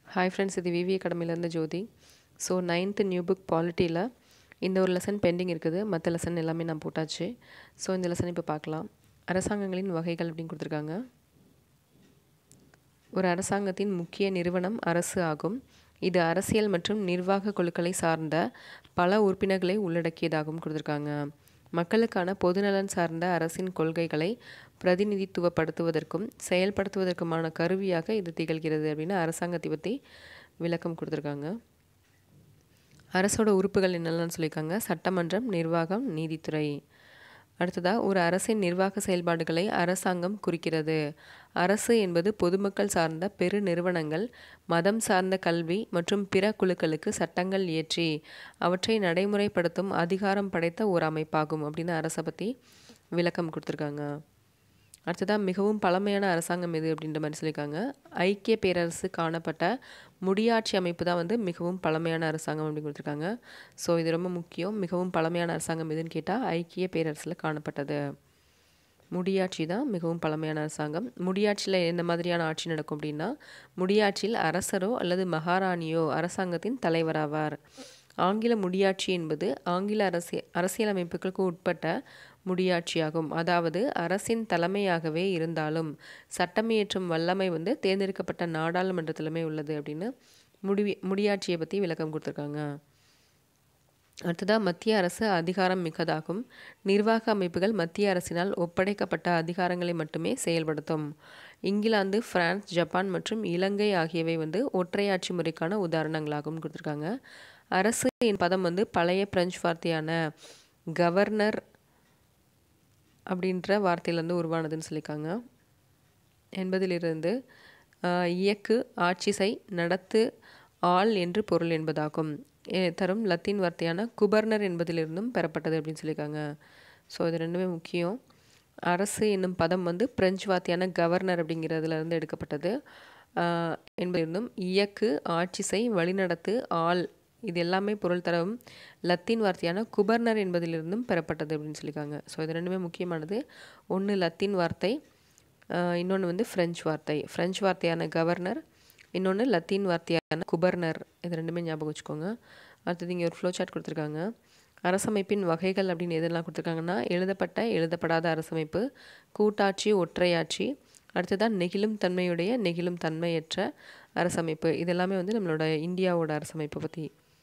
hi friends இது V V அகாடமிலேருந்து Jothi so ninth new book பாலிட்டியில் இந்த ஒரு லெசன் பெண்டிங் இருக்குது மற்ற லெசன் எல்லாமே நான் போட்டாச்சு ஸோ இந்த லெசன் இப்போ பார்க்கலாம் அரசாங்கங்களின் வகைகள் அப்படின்னு கொடுத்துருக்காங்க ஒரு அரசாங்கத்தின் முக்கிய நிறுவனம் அரசு ஆகும் இது அரசியல் மற்றும் நிர்வாக குழுக்களை சார்ந்த பல உறுப்பினர்களை உள்ளடக்கியதாகவும் கொடுத்துருக்காங்க மக்களுக்கான பொதுநலன் சார்ந்த அரசின் கொள்கைகளை பிரதிநிதித்துவப்படுத்துவதற்கும் செயல்படுத்துவதற்குமான கருவியாக இது திகழ்கிறது அப்படின்னு அரசாங்கத்தை பற்றி விளக்கம் கொடுத்துருக்காங்க அரசோட உறுப்புகள் என்னெல்லாம் சொல்லியிருக்காங்க சட்டமன்றம் நிர்வாகம் நீதித்துறை அடுத்ததாக ஒரு அரசின் நிர்வாக செயல்பாடுகளை அரசாங்கம் குறிக்கிறது அரசு என்பது பொதுமக்கள் சார்ந்த பெரு நிறுவனங்கள் மதம் சார்ந்த கல்வி மற்றும் பிற குழுக்களுக்கு சட்டங்கள் இயற்றி அவற்றை நடைமுறைப்படுத்தும் அதிகாரம் படைத்த ஒரு அமைப்பாகும் அப்படின்னு அரசை பற்றி விளக்கம் கொடுத்துருக்காங்க அடுத்ததாக மிகவும் பழமையான அரசாங்கம் எது அப்படின்ற மாதிரி சொல்லியிருக்காங்க ஐக்கிய பேரரசு காணப்பட்ட முடியாட்சி அமைப்பு தான் வந்து மிகவும் பழமையான அரசாங்கம் அப்படின்னு கொடுத்துருக்காங்க ஸோ இது ரொம்ப முக்கியம் மிகவும் பழமையான அரசாங்கம் எதுன்னு கேட்டால் ஐக்கிய பேரரசில் காணப்பட்டது முடியாட்சி தான் மிகவும் பழமையான அரசாங்கம் முடியாட்சியில் எந்த மாதிரியான ஆட்சி நடக்கும் அப்படின்னா முடியாட்சியில் அரசரோ அல்லது மகாராணியோ அரசாங்கத்தின் தலைவராவார் ஆங்கில முடியாட்சி என்பது ஆங்கில அரசிய அரசியலமைப்புகளுக்கு உட்பட்ட முடியாட்சியாகும் அதாவது அரசின் தலைமையாகவே இருந்தாலும் சட்டமியற்றும் வல்லமை வந்து தேர்ந்தெடுக்கப்பட்ட நாடாளுமன்றத்திலுமே உள்ளது அப்படின்னு முடி முடியாட்சியை பற்றி விளக்கம் கொடுத்துருக்காங்க அடுத்ததாக மத்திய அரசு அதிகாரம் மிக்கதாகும் நிர்வாக அமைப்புகள் மத்திய அரசினால் ஒப்படைக்கப்பட்ட அதிகாரங்களை மட்டுமே செயல்படுத்தும் இங்கிலாந்து பிரான்ஸ் ஜப்பான் மற்றும் இலங்கை ஆகியவை வந்து ஒற்றையாட்சி முறைக்கான உதாரணங்களாகவும் கொடுத்துருக்காங்க அரசு என் பதம் வந்து பழைய பிரெஞ்சு வார்த்தையான கவர்னர் அப்படின்ற வார்த்தையிலேருந்து உருவானதுன்னு சொல்லியிருக்காங்க என்பதிலிருந்து இயக்கு ஆட்சி செய் நடத்து ஆள் என்று பொருள் என்பதாகும் தரும் லத்தீன் வார்த்தையான குபர்னர் என்பதிலிருந்தும் பெறப்பட்டது அப்படின்னு சொல்லியிருக்காங்க ஸோ இது ரெண்டுமே முக்கியம் அரசு என்னும் பதம் வந்து பிரெஞ்சு வார்த்தையான கவர்னர் அப்படிங்கிறதுலேருந்து எடுக்கப்பட்டது என்பதிலிருந்தும் இயக்கு ஆட்சி செய் வழிநடத்து ஆள் இது எல்லாமே பொருள் தரவும் லத்தீன் வார்த்தையான குபர்னர் என்பதிலிருந்தும் பெறப்பட்டது அப்படின்னு சொல்லியிருக்காங்க ஸோ இது ரெண்டுமே முக்கியமானது ஒன்று லத்தீன் வார்த்தை இன்னொன்று வந்து ஃப்ரெஞ்சு வார்த்தை ஃப்ரெஞ்சு வார்த்தையான கவர்னர் இன்னொன்று லத்தீன் வார்த்தையான குபர்னர் இது ரெண்டுமே ஞாபகம் வச்சுக்கோங்க அடுத்தது இங்கே ஒரு ஃப்ளோ சார்ட் கொடுத்துருக்காங்க அரசமைப்பின் வகைகள் அப்படின்னு எதெல்லாம் கொடுத்துருக்காங்கன்னா எழுதப்பட்ட எழுதப்படாத அரசமைப்பு கூட்டாட்சி ஒற்றையாட்சி அடுத்ததான் நெகிழும் தன்மையுடைய நெகிழும் தன்மையற்ற அரசமைப்பு இதெல்லாமே வந்து நம்மளோட இந்தியாவோட அரசமைப்பை பற்றி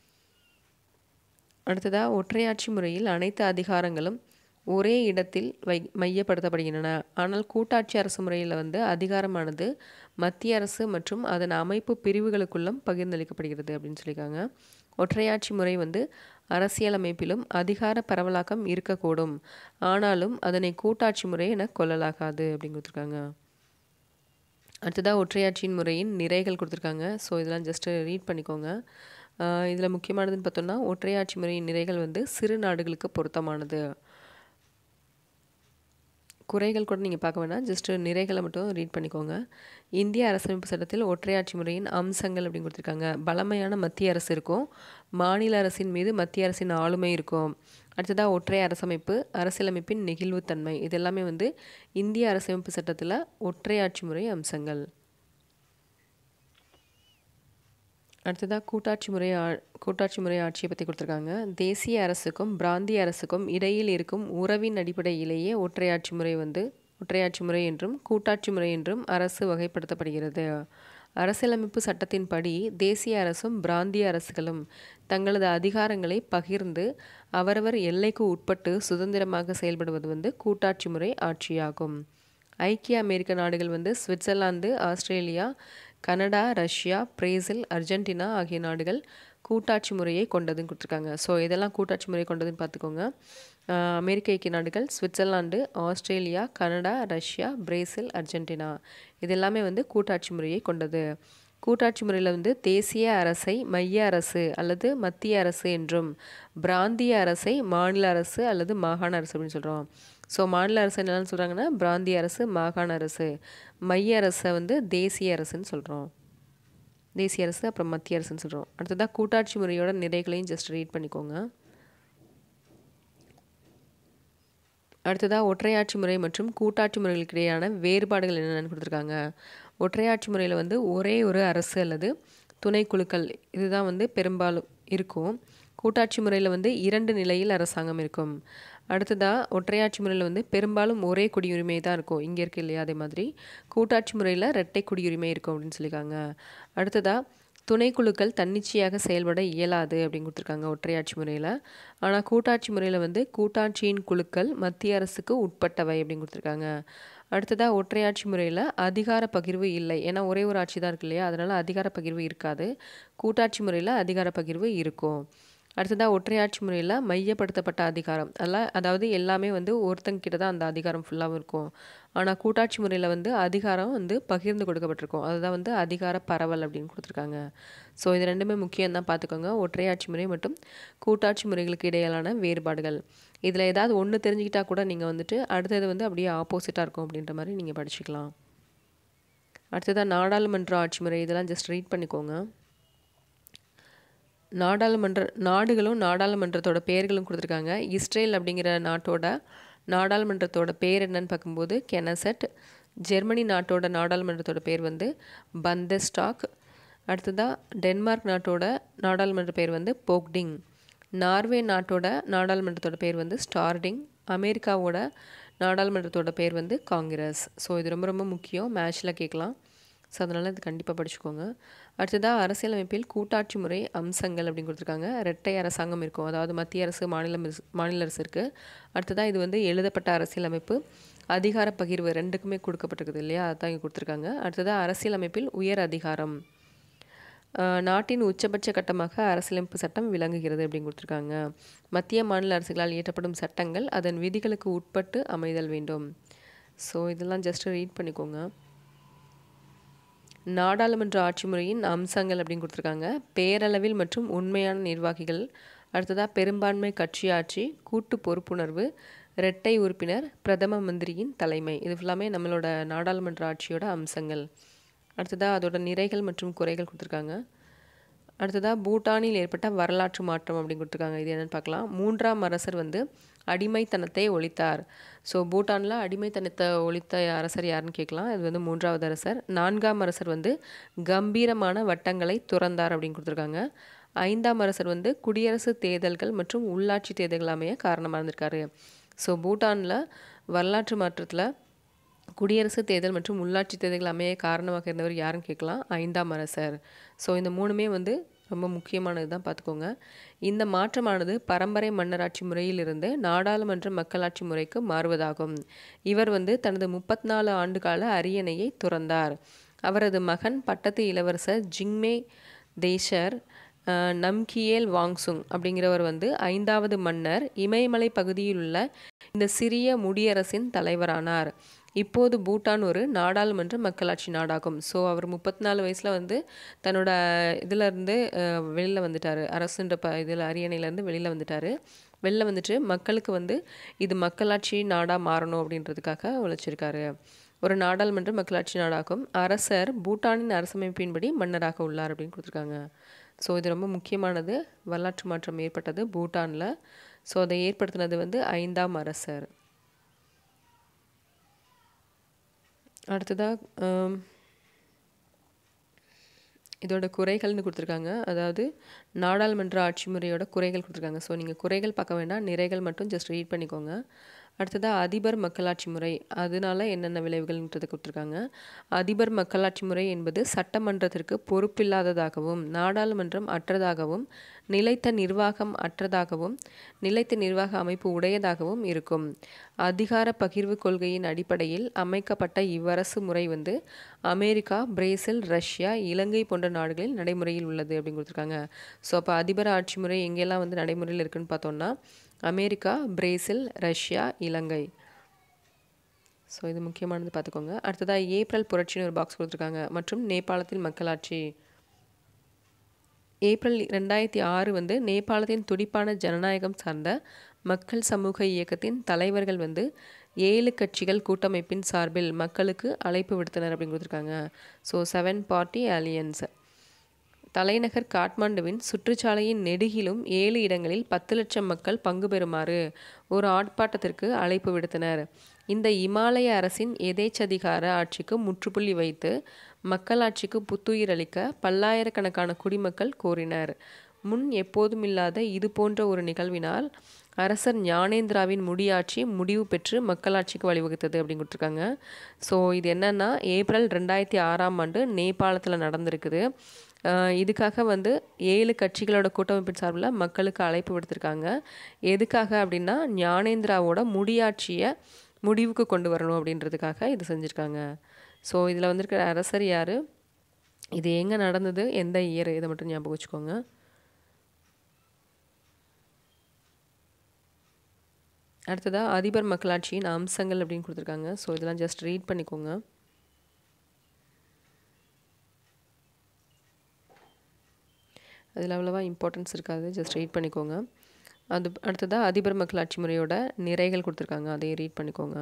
அடுத்ததாக ஒற்றையாட்சி முறையில் அனைத்து அதிகாரங்களும் ஒரே இடத்தில் வை மையப்படுத்தப்படுகின்றன ஆனால் கூட்டாட்சி அரசு முறையில் வந்து அதிகாரமானது மத்திய அரசு மற்றும் அதன் அமைப்பு பிரிவுகளுக்குள்ளும் பகிர்ந்தளிக்கப்படுகிறது அப்படின்னு சொல்லியிருக்காங்க ஒற்றையாட்சி முறை வந்து அரசியலமைப்பிலும் அதிகார பரவலாக்கம் இருக்கக்கூடும் ஆனாலும் அதனை கூட்டாட்சி முறை என கொள்ளலாகாது அப்படின்னு கொடுத்துருக்காங்க அடுத்ததாக ஒற்றையாட்சியின் முறையின் நிறைகள் கொடுத்துருக்காங்க ஸோ இதெல்லாம் ஜஸ்ட்டு ரீட் பண்ணிக்கோங்க இதில் முக்கியமானதுன்னு பார்த்தோம்னா ஒற்றையாட்சி முறையின் நிறைகள் வந்து சிறு நாடுகளுக்கு பொருத்தமானது குறைகள் கூட நீங்கள் பார்க்க வேணாம் ஜஸ்ட்டு நிறைகளை மட்டும் ரீட் பண்ணிக்கோங்க இந்திய அரசமைப்பு சட்டத்தில் ஒற்றையாட்சி முறையின் அம்சங்கள் அப்படின்னு கொடுத்துருக்காங்க பலமையான மத்திய அரசு இருக்கும் மாநில அரசின் மீது மத்திய அரசின் ஆளுமை இருக்கும் அடுத்ததாக ஒற்றை அரசமைப்பு அரசியலமைப்பின் நெகிழ்வுத்தன்மை இது எல்லாமே வந்து இந்திய அரசமைப்பு சட்டத்தில் ஒற்றையாட்சி முறை அம்சங்கள் அடுத்ததாக கூட்டாட்சி முறை கூட்டாட்சி முறை ஆட்சியை பற்றி கொடுத்துருக்காங்க தேசிய அரசுக்கும் பிராந்திய அரசுக்கும் இடையில் இருக்கும் உறவின் அடிப்படையிலேயே ஒற்றையாட்சி முறை வந்து ஒற்றையாட்சி முறை என்றும் கூட்டாட்சி முறை என்றும் அரசு வகைப்படுத்தப்படுகிறது அரசியலமைப்பு சட்டத்தின்படி தேசிய அரசும் பிராந்திய அரசுகளும் தங்களது அதிகாரங்களை பகிர்ந்து அவரவர் எல்லைக்கு உட்பட்டு சுதந்திரமாக செயல்படுவது வந்து கூட்டாட்சி முறை ஆட்சியாகும் ஐக்கிய அமெரிக்க நாடுகள் வந்து Switzerland Australia Canada Russia Brazil Argentina ஆகிய நாடுகள் கூட்டாட்சி முறையை கொண்டதுன்னு கொடுத்துருக்காங்க ஸோ இதெல்லாம் கூட்டாட்சி முறை கொண்டதுன்னு பார்த்துக்கோங்க அமெரிக்க ஐக்கிய நாடுகள் Switzerland Australia Canada Russia Brazil Argentina இது எல்லாமே வந்து கூட்டாட்சி முறையை கொண்டது கூட்டாட்சி முறையில் வந்து தேசிய அரசை மைய அரசு அல்லது மத்திய அரசு என்றும் பிராந்திய அரசை மாநில அரசு அல்லது மாகாண அரசு அப்படின்னு சொல்கிறோம் ஸோ மாநில அரசு என்னென்னு சொல்கிறாங்கன்னா பிராந்திய அரசு மாகாண அரசு மைய அரசை வந்து தேசிய அரசுன்னு சொல்கிறோம் தேசிய அரசு அப்புறம் மத்திய அரசுன்னு சொல்கிறோம் அடுத்ததாக கூட்டாட்சி முறையோட நிறைகளையும் ஜஸ்ட் ரீட் பண்ணிக்கோங்க அடுத்ததாக ஒற்றையாட்சி முறை மற்றும் கூட்டாட்சி முறைகளுக்கு இடையான வேறுபாடுகள் என்னென்னு கொடுத்துருக்காங்க ஒற்றையாட்சி முறையில் வந்து ஒரே ஒரு அரசு அல்லது துணைக்குழுக்கள் இதுதான் வந்து பெரும்பாலும் இருக்கும் கூட்டாட்சி முறையில் வந்து இரண்டு நிலையில் அரசாங்கம் இருக்கும் அடுத்ததாக ஒற்றையாட்சி முறையில் வந்து பெரும்பாலும் ஒரே குடியுரிமை தான் இருக்கும் இங்கே இருக்கு இல்லையா அதே மாதிரி கூட்டாட்சி முறையில் இரட்டை குடியுரிமை இருக்கும் அப்படின்னு சொல்லியிருக்காங்க அடுத்ததாக துணைக்குழுக்கள் தன்னிச்சையாக செயல்பட இயலாது அப்படின்னு கொடுத்துருக்காங்க ஒற்றையாட்சி முறையில் ஆனால் கூட்டாட்சி முறையில் வந்து கூட்டாட்சியின் குழுக்கள் மத்திய அரசுக்கு உட்பட்டவை அப்படின்னு கொடுத்துருக்காங்க அடுத்ததாக ஒற்றையாட்சி முறையில் அதிகார பகிர்வு இல்லை ஏன்னா ஒரே ஒரு ஆட்சி தான் இருக்கு இல்லையா அதனால் அதிகார பகிர்வு இருக்காது கூட்டாட்சி முறையில் அதிகார பகிர்வு இருக்கும் அடுத்ததாக ஒற்றையாட்சி முறையில் மையப்படுத்தப்பட்ட அதிகாரம் அதெல்லாம் அதாவது எல்லாமே வந்து ஒருத்தங்கிட்ட தான் அந்த அதிகாரம் ஃபுல்லாகவும் இருக்கும் ஆனால் கூட்டாட்சி முறையில் வந்து அதிகாரம் வந்து பகிர்ந்து கொடுக்கப்பட்டிருக்கும் அதுதான் வந்து அதிகார பரவல் அப்படின்னு கொடுத்துருக்காங்க ஸோ இது ரெண்டுமே முக்கியம் தான் பார்த்துக்கோங்க ஒற்றையாட்சி முறை மற்றும் கூட்டாட்சி முறைகளுக்கு இடையிலான வேறுபாடுகள் இதில் ஏதாவது ஒன்று தெரிஞ்சுக்கிட்டா கூட நீங்கள் வந்துட்டு அடுத்தது வந்து அப்படியே ஆப்போசிட்டாக இருக்கும் அப்படின்ற மாதிரி நீங்கள் படிச்சுக்கலாம் அடுத்ததாக நாடாளுமன்ற ஆட்சி முறை இதெல்லாம் ஜஸ்ட் ரீட் பண்ணிக்கோங்க நாடாளுமன்ற நாடுகளும் நாடாளுமன்றத்தோட பெயர்களும் கொடுத்துருக்காங்க இஸ்ரேல் அப்படிங்கிற நாட்டோட நாடாளுமன்றத்தோட பேர் என்னன்னு பார்க்கும்போது கெனசெட் ஜெர்மனி நாட்டோட நாடாளுமன்றத்தோட பேர் வந்து பந்தஸ்டாக் அடுத்ததாக டென்மார்க் நாட்டோட நாடாளுமன்ற பேர் வந்து போக்டிங் நார்வே நாட்டோட நாடாளுமன்றத்தோட பேர் வந்து ஸ்டார்டிங் அமெரிக்காவோட நாடாளுமன்றத்தோட பேர் வந்து காங்கிரஸ் ஸோ இது ரொம்ப ரொம்ப முக்கியம் மேட்ச்சில் கேட்கலாம் ஸோ அதனால் இது கண்டிப்பாக படிச்சுக்கோங்க அடுத்ததாக அரசியலமைப்பில் கூட்டாட்சி முறை அம்சங்கள் அப்படின்னு கொடுத்துருக்காங்க இரட்டை அரசாங்கம் இருக்கும் அதாவது மத்திய அரசு மாநிலம் மாநில அரசு இருக்குது அடுத்ததாக இது வந்து எழுதப்பட்ட அரசியலமைப்பு அதிகார பகிர்வு ரெண்டுக்குமே கொடுக்கப்பட்டிருக்குது இல்லையா அதுதான் இங்கே கொடுத்துருக்காங்க அடுத்ததாக அரசியலமைப்பில் உயர் அதிகாரம் நாட்டின் உச்சபட்ச கட்டமாக அரசியலமைப்பு சட்டம் விளங்குகிறது அப்படின்னு கொடுத்துருக்காங்க மத்திய மாநில அரசுகளால் இயற்றப்படும் சட்டங்கள் அதன் விதிகளுக்கு உட்பட்டு அமைதல் வேண்டும் ஸோ இதெல்லாம் ஜஸ்ட் ரீட் பண்ணிக்கோங்க நாடாளுமன்ற ஆட்சி முறையின் அம்சங்கள் அப்படின்னு கொடுத்துருக்காங்க பேரளவில் மற்றும் உண்மையான நிர்வாகிகள் அடுத்ததாக பெரும்பான்மை கட்சி ஆட்சி கூட்டு பொறுப்புணர்வு இரட்டை உறுப்பினர் பிரதம மந்திரியின் தலைமை இது ஃபுல்லாமே நம்மளோட நாடாளுமன்ற ஆட்சியோட அம்சங்கள் அடுத்ததாக அதோட நிறைகள் மற்றும் குறைகள் கொடுத்துருக்காங்க அடுத்ததாக பூட்டானில் ஏற்பட்ட வரலாற்று மாற்றம் அப்படின்னு கொடுத்துருக்காங்க இது என்னென்னு பார்க்கலாம் மூன்றாம் அரசர் வந்து அடிமைத்தனத்தை ஒழித்தார் ஸோ பூட்டானில் அடிமைத்தனத்தை ஒழித்த அரசர் யாருன்னு கேட்கலாம் இது வந்து மூன்றாவது அரசர் நான்காம் அரசர் வந்து கம்பீரமான வட்டங்களை துறந்தார் அப்படின்னு கொடுத்துருக்காங்க ஐந்தாம் அரசர் வந்து குடியரசு தேர்தல்கள் மற்றும் உள்ளாட்சி தேர்தல்கள் அமைய காரணமாக இருந்திருக்காரு ஸோ பூட்டானில் வரலாற்று மாற்றத்தில் குடியரசு தேர்தல் மற்றும் உள்ளாட்சி தேர்தல்கள் அமைய காரணமாக இருந்தவர் யாருன்னு கேட்கலாம் ஐந்தாம் அரசர் ஸோ இந்த மூணுமே வந்து ரொம்ப முக்கியமானது தான் பார்த்துக்கோங்க இந்த மாற்றமானது பரம்பரை மன்னராட்சி முறையிலிருந்து நாடாளுமன்ற மக்களாட்சி முறைக்கு மாறுவதாகும் இவர் வந்து தனது முப்பத்தி நாலு ஆண்டுகால அரியணையை துறந்தார் அவரது மகன் பட்டத்து இளவரசர் ஜிங்மே தேஷர் நம்கியேல் வாங்சுங் அப்படிங்கிறவர் வந்து ஐந்தாவது மன்னர் இமயமலை பகுதியில் உள்ள இந்த சிறிய முடியரசின் தலைவரானார் இப்போது பூட்டான் ஒரு நாடாளுமன்ற மக்களாட்சி நாடாகும் ஸோ அவர் முப்பத்தி நாலு வயசில் வந்து தன்னோட இதிலேருந்து வெளியில் வந்துட்டார் அரசுன்ற ப இதில் அரியணையிலேருந்து வெளியில் வந்துட்டார் வெளில வந்துட்டு மக்களுக்கு வந்து இது மக்களாட்சி நாடாக மாறணும் அப்படின்றதுக்காக உழைச்சிருக்காரு ஒரு நாடாளுமன்ற மக்களாட்சி நாடாகும் அரசர் பூட்டானின் அரசமைப்பின்படி மன்னராக உள்ளார் அப்படின்னு கொடுத்துருக்காங்க ஸோ இது ரொம்ப முக்கியமானது வரலாற்று மாற்றம் ஏற்பட்டது பூட்டானில் ஸோ அதை ஏற்படுத்தினது வந்து ஐந்தாம் அரசர் அடுத்ததாக இதோட குறைகள்னு கொடுத்துருக்காங்க அதாவது நாடாளுமன்ற ஆட்சி முறையோட குறைகள் கொடுத்துருக்காங்க ஸோ நீங்கள் குறைகள் பார்க்க வேண்டாம் நிறைகள் மட்டும் ஜஸ்ட் ரீட் பண்ணிக்கோங்க அடுத்ததாக அதிபர் மக்களாட்சி முறை அதனால என்னென்ன விளைவுகள்ன்றதை கொடுத்துருக்காங்க அதிபர் மக்களாட்சி முறை என்பது சட்டமன்றத்திற்கு பொறுப்பில்லாததாகவும் நாடாளுமன்றம் அற்றதாகவும் நிலைத்த நிர்வாகம் அற்றதாகவும் நிலைத்த நிர்வாக அமைப்பு உடையதாகவும் இருக்கும் அதிகார பகிர்வு கொள்கையின் அடிப்படையில் அமைக்கப்பட்ட இவ்வரசு முறை வந்து அமெரிக்கா பிரேசில் ரஷ்யா இலங்கை போன்ற நாடுகளில் நடைமுறையில் உள்ளது அப்படின்னு கொடுத்துருக்காங்க ஸோ அப்போ அதிபர் ஆட்சி முறை எங்கெல்லாம் வந்து நடைமுறையில் இருக்குன்னு பார்த்தோம்னா America Brazil Russia Ilangai so இது முக்கியமானது பார்த்துக்கோங்க அடுத்ததாக ஏப்ரல் புரட்சின்னு ஒரு பாக்ஸ் கொடுத்துருக்காங்க மற்றும் நேபாளத்தில் மக்களாட்சி ஏப்ரல் ரெண்டாயிரத்தி ஆறு வந்து நேபாளத்தின் துடிப்பான ஜனநாயகம் சார்ந்த மக்கள் சமூக இயக்கத்தின் தலைவர்கள் வந்து ஏழு கட்சிகள் கூட்டமைப்பின் சார்பில் மக்களுக்கு அழைப்பு விடுத்தனர் அப்படின்னு கொடுத்துருக்காங்க ஸோ செவன் பார்ட்டி அலியன்ஸ் தலைநகர் காட்மாண்டுவின் சுற்றுச்சாலையின் நெடுகிலும் ஏழு இடங்களில் பத்து லட்சம் மக்கள் பங்கு பெறுமாறு ஒரு ஆர்ப்பாட்டத்திற்கு அழைப்பு விடுத்தனர் இந்த இமாலய அரசின் எதேச்சதிகார ஆட்சிக்கு முற்றுப்புள்ளி வைத்து மக்களாட்சிக்கு புத்துயிர் அளிக்க பல்லாயிரக்கணக்கான குடிமக்கள் கோரினர் முன் எப்போதும் இல்லாத இது போன்ற ஒரு நிகழ்வினால் அரசர் ஞானேந்திராவின் முடியாட்சி முடிவு பெற்று மக்களாட்சிக்கு வழிவகுத்தது அப்படின்னு கொடுத்துருக்காங்க ஸோ இது என்னென்னா ஏப்ரல் ரெண்டாயிரத்தி ஆறாம் ஆண்டு நேபாளத்தில் நடந்திருக்குது இதுக்காக வந்து ஏழு கட்சிகளோட கூட்டமைப்பின் சார்பில் மக்களுக்கு அழைப்பு விடுத்திருக்காங்க எதுக்காக அப்படின்னா ஞானேந்திராவோட முடியாட்சியை முடிவுக்கு கொண்டு வரணும் அப்படின்றதுக்காக இது செஞ்சுருக்காங்க ஸோ இதில் வந்திருக்கிற அரசர் யார் இது எங்கே நடந்தது எந்த இயர் இதை மட்டும் ஞாபகம் வச்சுக்கோங்க அடுத்ததாக அதிபர் மக்களாட்சியின் அம்சங்கள் அப்படின்னு கொடுத்துருக்காங்க ஸோ இதெல்லாம் ஜஸ்ட் ரீட் பண்ணிக்கோங்க அதில் அவ்வளோவா இம்பார்ட்டன்ஸ் இருக்காது ஜஸ்ட் ரீட் பண்ணிக்கோங்க அது அடுத்ததாக அதிபர் மக்களாட்சி முறையோட நிறைகள் கொடுத்துருக்காங்க அதையும் ரீட் பண்ணிக்கோங்க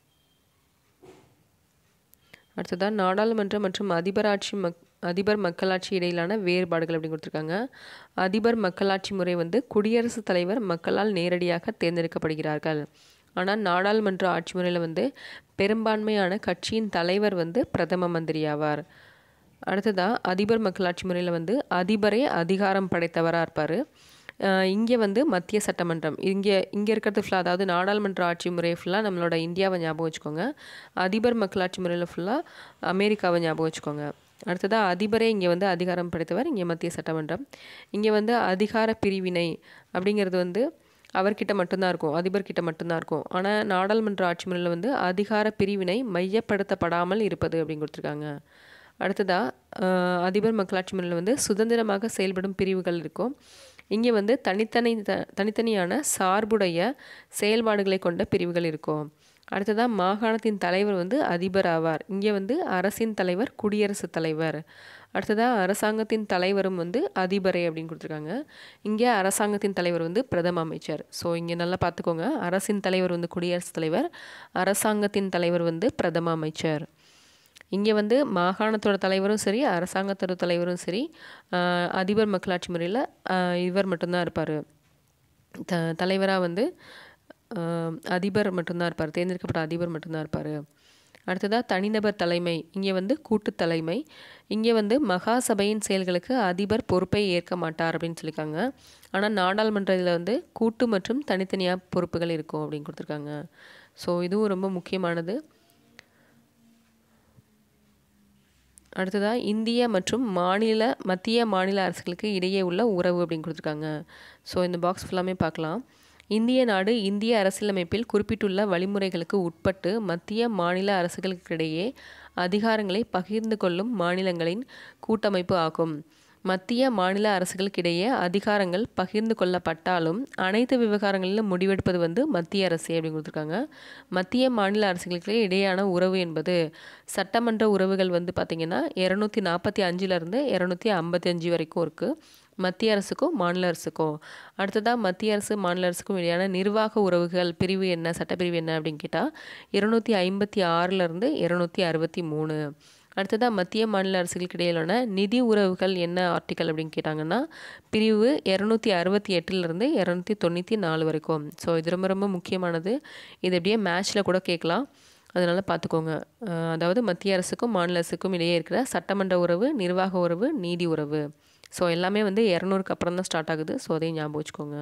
அடுத்ததாக நாடாளுமன்ற மற்றும் அதிபராட்சி மக் அதிபர் மக்களாட்சி இடையிலான வேறுபாடுகள் அப்படின்னு கொடுத்துருக்காங்க அதிபர் மக்களாட்சி முறை வந்து குடியரசுத் தலைவர் மக்களால் நேரடியாக தேர்ந்தெடுக்கப்படுகிறார்கள் ஆனால் நாடாளுமன்ற ஆட்சி முறையில் வந்து பெரும்பான்மையான கட்சியின் தலைவர் வந்து பிரதம மந்திரி ஆவார் அடுத்ததாக அதிபர் மக்களாட்சி முறையில் வந்து அதிபரே அதிகாரம் படைத்தவராக இருப்பார் இங்கே வந்து மத்திய சட்டமன்றம் இங்கே இங்கே இருக்கிறது ஃபுல்லாக அதாவது நாடாளுமன்ற ஆட்சி முறை ஃபுல்லாக நம்மளோட இந்தியாவை ஞாபகம் வச்சுக்கோங்க அதிபர் மக்களாட்சி முறையில் ஃபுல்லாக அமெரிக்காவை ஞாபகம் வச்சுக்கோங்க அடுத்ததாக அதிபரே இங்கே வந்து அதிகாரம் படைத்தவர் இங்கே மத்திய சட்டமன்றம் இங்கே வந்து அதிகார பிரிவினை அப்படிங்கிறது வந்து அவர்கிட்ட மட்டும்தான் இருக்கும் அதிபர்கிட்ட மட்டும்தான் இருக்கும் ஆனால் நாடாளுமன்ற ஆட்சி முறையில் வந்து அதிகார பிரிவினை மையப்படுத்தப்படாமல் இருப்பது அப்படின்னு கொடுத்துருக்காங்க அடுத்ததாக அதிபர் மக்களாட்சி முறையில் வந்து சுதந்திரமாக செயல்படும் பிரிவுகள் இருக்கும் இங்கே வந்து தனித்தனி த தனித்தனியான சார்புடைய செயல்பாடுகளை கொண்ட பிரிவுகள் இருக்கும் அடுத்ததாக மாகாணத்தின் தலைவர் வந்து அதிபர் ஆவார் இங்கே வந்து அரசின் தலைவர் குடியரசுத் தலைவர் அடுத்ததாக அரசாங்கத்தின் தலைவரும் வந்து அதிபரே அப்படின்னு கொடுத்துருக்காங்க இங்கே அரசாங்கத்தின் தலைவர் வந்து பிரதம அமைச்சர் ஸோ இங்கே நல்லா பார்த்துக்கோங்க அரசின் தலைவர் வந்து குடியரசுத் தலைவர் அரசாங்கத்தின் தலைவர் வந்து பிரதம அமைச்சர் இங்கே வந்து மாகாணத்தோட தலைவரும் சரி அரசாங்கத்தோட தலைவரும் சரி அதிபர் மக்களாட்சி முறையில் இவர் மட்டும்தான் இருப்பார் த தலைவராக வந்து அதிபர் மட்டும்தான் இருப்பார் தேர்ந்தெடுக்கப்பட்ட அதிபர் மட்டும்தான் இருப்பார் அடுத்ததாக தனிநபர் தலைமை இங்கே வந்து கூட்டு தலைமை இங்கே வந்து மகாசபையின் செயல்களுக்கு அதிபர் பொறுப்பை ஏற்க மாட்டார் அப்படின்னு சொல்லியிருக்காங்க ஆனால் நாடாளுமன்றத்தில் வந்து கூட்டு மற்றும் தனித்தனியாக பொறுப்புகள் இருக்கும் அப்படின்னு கொடுத்துருக்காங்க ஸோ இதுவும் ரொம்ப முக்கியமானது அடுத்ததாக இந்திய மற்றும் மாநில மத்திய மாநில அரசுகளுக்கு இடையே உள்ள உறவு அப்படின்னு கொடுத்துருக்காங்க ஸோ இந்த பாக்ஸ் ஃபுல்லாமே பார்க்கலாம் இந்திய நாடு இந்திய அரசியலமைப்பில் குறிப்பிட்டுள்ள வழிமுறைகளுக்கு உட்பட்டு மத்திய மாநில அரசுகளுக்கிடையே அதிகாரங்களை பகிர்ந்து கொள்ளும் மாநிலங்களின் கூட்டமைப்பு ஆகும் மத்திய மாநில அரசுகளுக்கிடையே அதிகாரங்கள் பகிர்ந்து கொள்ளப்பட்டாலும் அனைத்து விவகாரங்களிலும் முடிவெடுப்பது வந்து மத்திய அரசு அப்படின்னு கொடுத்துருக்காங்க மத்திய மாநில அரசுகளுக்கு இடையேயான உறவு என்பது சட்டமன்ற உறவுகள் வந்து பார்த்திங்கன்னா இரநூத்தி நாற்பத்தி அஞ்சுலேருந்து இரநூத்தி ஐம்பத்தி அஞ்சு வரைக்கும் இருக்குது மத்திய அரசுக்கும் மாநில அரசுக்கும் அடுத்ததாக மத்திய அரசு மாநில அரசுக்கும் இடையான நிர்வாக உறவுகள் பிரிவு என்ன சட்டப்பிரிவு என்ன அப்படின்னு கேட்டால் இருநூற்றி ஐம்பத்தி ஆறுலேருந்து இருநூற்றி அறுபத்தி மூணு அடுத்ததாக மத்திய மாநில அரசுகளுக்கு இடையிலான நிதி உறவுகள் என்ன ஆர்டிக்கல் அப்படின்னு கேட்டாங்கன்னா பிரிவு இரநூத்தி அறுபத்தி எட்டுலேருந்து இரநூத்தி தொண்ணூற்றி நாலு வரைக்கும் ஸோ இது ரொம்ப ரொம்ப முக்கியமானது இது அப்படியே மேட்ச்சில் கூட கேட்கலாம் அதனால் பார்த்துக்கோங்க அதாவது மத்திய அரசுக்கும் மாநில அரசுக்கும் இடையே இருக்கிற சட்டமன்ற உறவு நிர்வாக உறவு நீதி உறவு ஸோ எல்லாமே வந்து இரநூறுக்கு அப்புறம் தான் ஸ்டார்ட் ஆகுது ஸோ அதையும் ஞாபகம் வச்சுக்கோங்க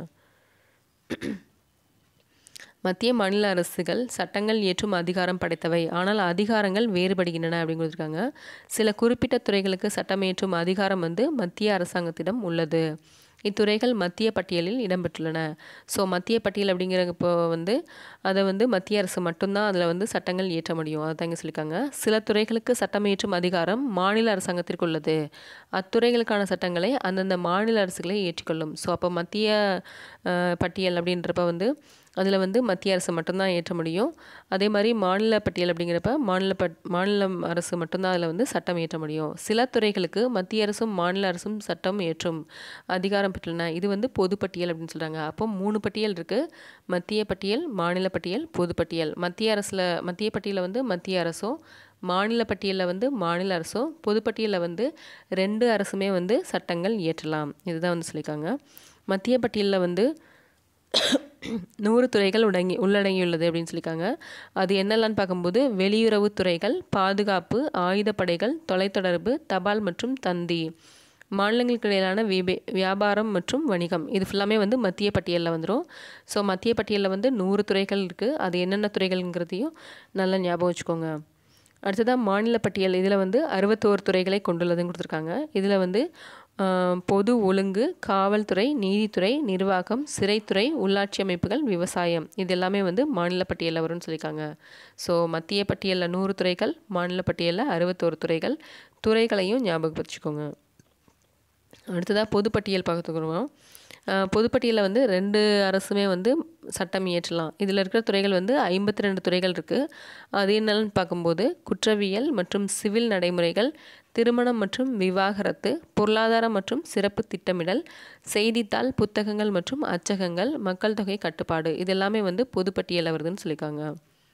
மத்திய மாநில அரசுகள் சட்டங்கள் இயற்றும் அதிகாரம் படைத்தவை ஆனால் அதிகாரங்கள் வேறுபடுகின்றன அப்படின்னு கொடுத்துருக்காங்க சில குறிப்பிட்ட துறைகளுக்கு சட்டம் இயற்றும் அதிகாரம் வந்து மத்திய அரசாங்கத்திடம் உள்ளது இத்துறைகள் மத்திய பட்டியலில் இடம்பெற்றுள்ளன ஸோ மத்திய பட்டியல் அப்படிங்கிறப்போ வந்து அதை வந்து மத்திய அரசு மட்டும்தான் அதில் வந்து சட்டங்கள் இயற்ற முடியும் அதை தாங்க சொல்லியிருக்காங்க சில துறைகளுக்கு சட்டம் இயற்றும் அதிகாரம் மாநில அரசாங்கத்திற்கு உள்ளது அத்துறைகளுக்கான சட்டங்களை அந்தந்த மாநில அரசுகளை ஏற்றிக்கொள்ளும் ஸோ அப்போ மத்திய பட்டியல் அப்படின்றப்ப வந்து அதில் வந்து மத்திய அரசு மட்டும்தான் ஏற்ற முடியும் அதே மாதிரி மாநில பட்டியல் அப்படிங்கிறப்ப மாநில பட் மாநில அரசு மட்டும்தான் அதில் வந்து சட்டம் இயற்ற முடியும் சில துறைகளுக்கு மத்திய அரசும் மாநில அரசும் சட்டம் ஏற்றும் அதிகாரம் பெற்றுள்ளன இது வந்து பொது பட்டியல் அப்படின்னு சொல்கிறாங்க அப்போ மூணு பட்டியல் இருக்குது மத்திய பட்டியல் மாநில பட்டியல் பொது பட்டியல் மத்திய அரசில் மத்திய பட்டியலில் வந்து மத்திய அரசும் மாநில பட்டியலில் வந்து மாநில அரசும் பொதுப்பட்டியலில் வந்து ரெண்டு அரசுமே வந்து சட்டங்கள் இயற்றலாம் இதுதான் வந்து சொல்லியிருக்காங்க மத்திய பட்டியலில் வந்து நூறு துறைகள் உடங்கி உள்ளடங்கியுள்ளது அப்படின்னு சொல்லியிருக்காங்க அது என்னெல்லாம் பார்க்கும்போது வெளியுறவு துறைகள் பாதுகாப்பு ஆயுதப்படைகள் தொலைத்தொடர்பு தபால் மற்றும் தந்தி மாநிலங்களுக்கு இடையிலான விபே வியாபாரம் மற்றும் வணிகம் இது ஃபுல்லாமே வந்து மத்திய பட்டியலில் வந்துடும் ஸோ மத்திய பட்டியலில் வந்து நூறு துறைகள் இருக்குது அது என்னென்ன துறைகள்ங்கிறதையும் நல்லா ஞாபகம் வச்சுக்கோங்க அடுத்ததாக மாநில பட்டியல் இதில் வந்து அறுபத்தோரு துறைகளை கொண்டுள்ளதுன்னு கொடுத்துருக்காங்க இதில் வந்து பொது ஒழுங்கு காவல்துறை நீதித்துறை நிர்வாகம் சிறைத்துறை உள்ளாட்சி அமைப்புகள் விவசாயம் இது எல்லாமே வந்து மாநில பட்டியலில் வரும்னு சொல்லியிருக்காங்க ஸோ மத்திய பட்டியலில் நூறு துறைகள் மாநில பட்டியலில் அறுபத்தோரு துறைகள் துறைகளையும் ஞாபகம் வச்சுக்கோங்க அடுத்ததாக பொதுப்பட்டியல் பார்த்துக்கிறோம் பொதுப்பட்டியலில் வந்து ரெண்டு அரசுமே வந்து சட்டம் இயற்றலாம் இதில் இருக்கிற துறைகள் வந்து ஐம்பத்தி ரெண்டு துறைகள் இருக்குது அது என்னன்னு பார்க்கும்போது குற்றவியல் மற்றும் சிவில் நடைமுறைகள் திருமணம் மற்றும் விவாகரத்து பொருளாதாரம் மற்றும் சிறப்பு திட்டமிடல் செய்தித்தாள் புத்தகங்கள் மற்றும் அச்சகங்கள் மக்கள் தொகை கட்டுப்பாடு இது எல்லாமே வந்து பொதுப்பட்டியலில் வருதுன்னு சொல்லியிருக்காங்க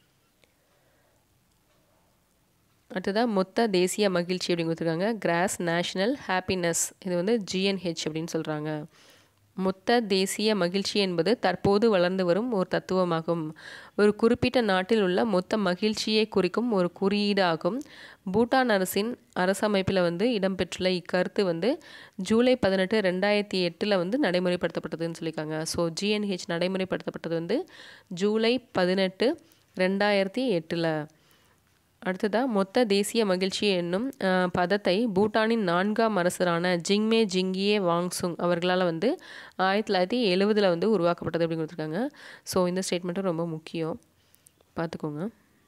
அடுத்ததாக மொத்த தேசிய மகிழ்ச்சி அப்படின்னு கொடுத்துருக்காங்க கிராஸ் நேஷனல் ஹாப்பினஸ் இது வந்து ஜிஎன்ஹெச் அப்படின்னு சொல்கிறாங்க மொத்த தேசிய மகிழ்ச்சி என்பது தற்போது வளர்ந்து வரும் ஒரு தத்துவமாகும் ஒரு குறிப்பிட்ட நாட்டில் உள்ள மொத்த மகிழ்ச்சியை குறிக்கும் ஒரு குறியீடு ஆகும் பூட்டான் அரசின் அரசமைப்பில் வந்து இடம்பெற்றுள்ள இக்கருத்து வந்து ஜூலை பதினெட்டு ரெண்டாயிரத்தி எட்டில் வந்து நடைமுறைப்படுத்தப்பட்டதுன்னு சொல்லியிருக்காங்க ஸோ ஜிஎன்ஹெச் நடைமுறைப்படுத்தப்பட்டது வந்து ஜூலை பதினெட்டு ரெண்டாயிரத்தி எட்டில் அடுத்ததாக மொத்த தேசிய மகிழ்ச்சி என்னும் பதத்தை பூட்டானின் நான்காம் அரசரான ஜிங்மே ஜிங்கியே வாங்சுங் அவர்களால் வந்து ஆயிரத்தி தொள்ளாயிரத்தி எழுவதில் வந்து உருவாக்கப்பட்டது அப்படின்னு கொடுத்துருக்காங்க ஸோ இந்த ஸ்டேட்மெண்ட்டும் ரொம்ப முக்கியம் பார்த்துக்கோங்க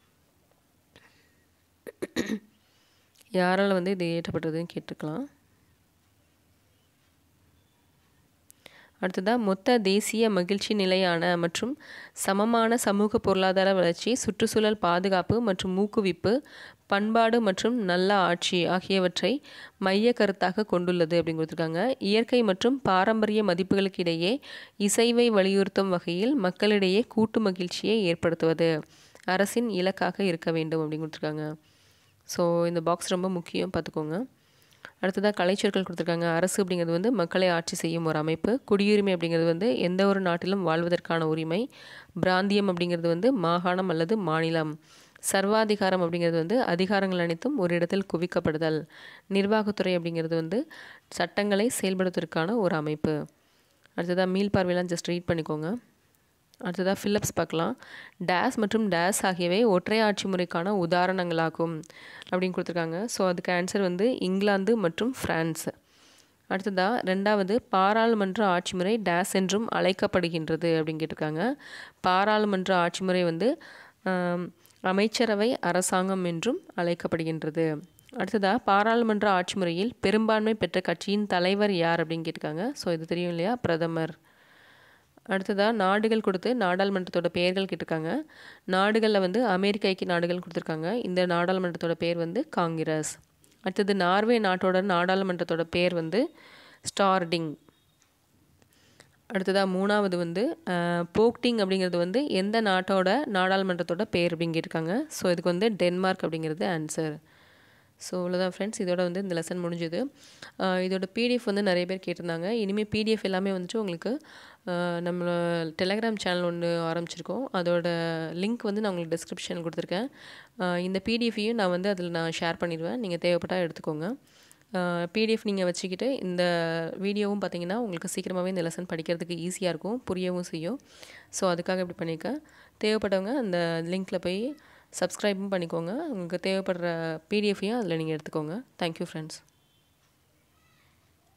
யாரால் வந்து இது ஏற்றப்பட்டதுன்னு கேட்டுக்கலாம் அடுத்ததாக மொத்த தேசிய மகிழ்ச்சி நிலையான மற்றும் சமமான சமூக பொருளாதார வளர்ச்சி சுற்றுச்சூழல் பாதுகாப்பு மற்றும் ஊக்குவிப்பு பண்பாடு மற்றும் நல்ல ஆட்சி ஆகியவற்றை மைய கருத்தாக கொண்டுள்ளது அப்படின்னு கொடுத்துருக்காங்க இயற்கை மற்றும் பாரம்பரிய மதிப்புகளுக்கு இடையே இசைவை வலியுறுத்தும் வகையில் மக்களிடையே கூட்டு மகிழ்ச்சியை ஏற்படுத்துவது அரசின் இலக்காக இருக்க வேண்டும் அப்படின்னு கொடுத்துருக்காங்க ஸோ இந்த பாக்ஸ் ரொம்ப முக்கியம் பார்த்துக்கோங்க அடுத்ததாக கலைச்சொற்கள் கொடுத்துருக்காங்க அரசு அப்படிங்கிறது வந்து மக்களை ஆட்சி செய்யும் ஒரு அமைப்பு குடியுரிமை அப்படிங்கிறது வந்து எந்த ஒரு நாட்டிலும் வாழ்வதற்கான உரிமை பிராந்தியம் அப்படிங்கிறது வந்து மாகாணம் அல்லது மாநிலம் சர்வாதிகாரம் அப்படிங்கிறது வந்து அதிகாரங்கள் அனைத்தும் ஒரு இடத்தில் குவிக்கப்படுதல் நிர்வாகத்துறை அப்படிங்கிறது வந்து சட்டங்களை செயல்படுத்துவதற்கான ஒரு அமைப்பு அடுத்ததாக மீள் பார்வையெல்லாம் ஜஸ்ட் ரீட் பண்ணிக்கோங்க அடுத்ததாக ஃபில்லப்ஸ் பார்க்கலாம் டேஸ் மற்றும் டேஸ் ஆகியவை ஒற்றை ஆட்சி முறைக்கான உதாரணங்களாகும் அப்படின்னு கொடுத்துருக்காங்க ஸோ அதுக்கு ஆன்சர் வந்து இங்கிலாந்து மற்றும் ஃப்ரான்ஸ் அடுத்ததாக ரெண்டாவது பாராளுமன்ற ஆட்சி முறை டேஸ் என்றும் அழைக்கப்படுகின்றது அப்படின்னு கேட்டிருக்காங்க பாராளுமன்ற ஆட்சி முறை வந்து அமைச்சரவை அரசாங்கம் என்றும் அழைக்கப்படுகின்றது அடுத்ததாக பாராளுமன்ற ஆட்சி முறையில் பெரும்பான்மை பெற்ற கட்சியின் தலைவர் யார் அப்படின்னு கேட்டிருக்காங்க ஸோ இது தெரியும் இல்லையா பிரதமர் அடுத்ததாக நாடுகள் கொடுத்து நாடாளுமன்றத்தோட பெயர்கள் கேட்டிருக்காங்க நாடுகளில் வந்து அமெரிக்க ஐக்கிய நாடுகள் கொடுத்துருக்காங்க இந்த நாடாளுமன்றத்தோட பேர் வந்து காங்கிரஸ் அடுத்தது நார்வே நாட்டோட நாடாளுமன்றத்தோட பேர் வந்து ஸ்டார்டிங் அடுத்ததாக மூணாவது வந்து போக்டிங் அப்படிங்கிறது வந்து எந்த நாட்டோட நாடாளுமன்றத்தோட பேர் அப்படின்னு கேட்டிருக்காங்க ஸோ இதுக்கு வந்து டென்மார்க் அப்படிங்கிறது ஆன்சர் ஸோ இவ்வளோதான் ஃப்ரெண்ட்ஸ் இதோட வந்து இந்த லெசன் முடிஞ்சுது இதோட பிடிஎஃப் வந்து நிறைய பேர் கேட்டிருந்தாங்க இனிமேல் பிடிஎஃப் எல்லாமே வந்துட்டு உங்களுக்கு நம்ம டெலகிராம் சேனல் ஒன்று ஆரம்பிச்சிருக்கோம் அதோட லிங்க் வந்து நான் உங்களுக்கு டிஸ்கிரிப்ஷன் கொடுத்துருக்கேன் இந்த பிடிஎஃபையும் நான் வந்து அதில் நான் ஷேர் பண்ணிடுவேன் நீங்கள் தேவைப்பட்டால் எடுத்துக்கோங்க பிடிஎஃப் நீங்கள் வச்சுக்கிட்டு இந்த வீடியோவும் பார்த்தீங்கன்னா உங்களுக்கு சீக்கிரமாகவே இந்த லெசன் படிக்கிறதுக்கு ஈஸியாக இருக்கும் புரியவும் செய்யும் ஸோ அதுக்காக இப்படி பண்ணியிருக்கேன் தேவைப்பட்டவங்க அந்த லிங்க்கில் போய் சப்ஸ்கிரைபும் பண்ணிக்கோங்க உங்களுக்கு தேவைப்படுற பிடிஎஃபையும் அதில் நீங்கள் எடுத்துக்கோங்க தேங்க்யூ ஃப்ரெண்ட்ஸ்